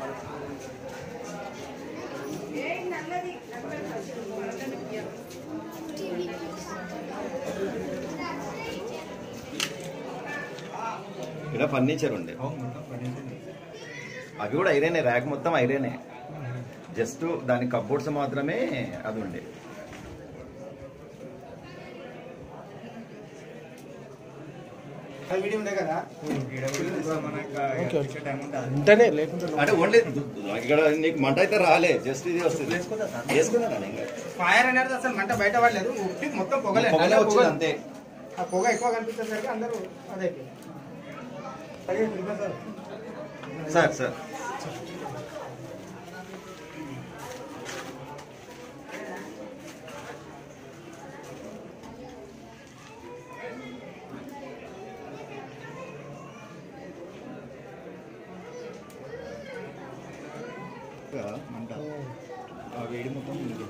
ఇక్కడ ఫర్నిచర్ ఉండే అవి కూడా ఐరేనే ర్యాక్ మొత్తం ఐరేనే జస్ట్ దాని కబోర్డ్స్ మాత్రమే అది ఉండే అది వీడియో ఉండే కదా ఈడ వీడియో మనకు ఇచ్చే టైం ఉంటుంది ఉంటేనే లేకుంటే అంటే ఓన్లీ ఇక్కడ నీకు మంట అయితే రాలే జస్ట్ ఇది వస్తుంది వేసుకున్నా ఇంకా ఫైర్ అనేది అసలు మంట బయట పడలేదు ఉట్టి మొత్తం పొగలే పొగలే నల్ల వచ్చింది పొగ. అంతే ఆ పొగ ఎక్కువ కనిపించేసరికి అందరూ అదే సార్ సార్ మంట ఆ వేడి మొత్తం ఉంది.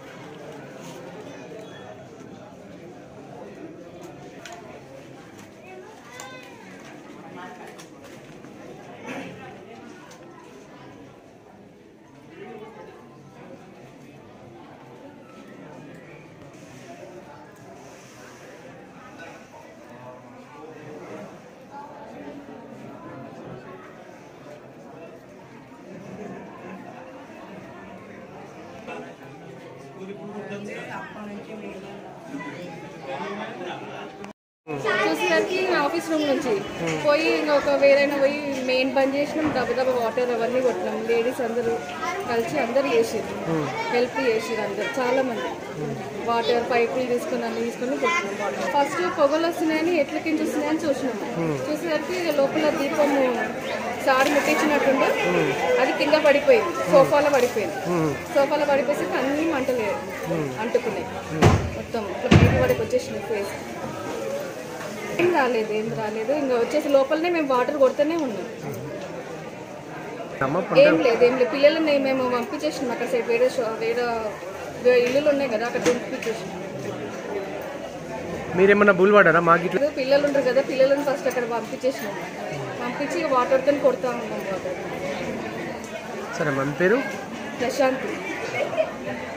చూసేసరికి ఆఫీస్ రూమ్ నుంచి పోయి ఇంకొక వేరైనా పోయి మెయిన్ బంద్ చేసినాం దెబ్బ దెబ్బ వాటర్ అవన్నీ కొట్టినాం లేడీస్ అందరూ కలిసి అందరూ చేసిర్రు హెల్ప్ చేసిర్రు అందరు చాలా మంది వాటర్ పైపులు తీసుకుని అన్ని తీసుకుని కొట్టినాం వాటర్ ఫస్ట్ పొగలు వస్తున్నాయని ఎట్ల కింద వస్తున్నాయని చూసినాం చూసేసరికి లోపల దీపము సారి ముట్టించినట్టుండే అది కింద పడిపోయింది సోఫాలో పడిపోయింది సోఫాలో పడిపోయేసరికి అన్ని మంటలు అంటుకున్నాయి మొత్తం ఇట్లా బయట పడికి వచ్చేసినాయి ఫేస్ ఏం రాలేదు ఏం రాలేదు ఇంకా వచ్చేసి లోపలనే మేము వాటర్ కొడుతూనే ఉన్నాం అమ్మ ఏం లేదు ఏం లేదు పిల్లలని మేము పంపించేసినాం అక్కడ సైడ్ వేరే షో- వేరే వేరే ఇల్లులు ఉన్నాయి కదా అక్కడ పంపించేసినాం మీరేమన్నా బుల్ పడారా మాకు ఇట్లా ఇప్పుడు పిల్లలు ఉంటారు కదా పిల్లలను ఫస్ట్ అక్కడ పంపించేసినాం పంపించి వాటర్తో కొడతా ఉన్నాం వాటర్ సరే మన పేరు ప్రశాంతి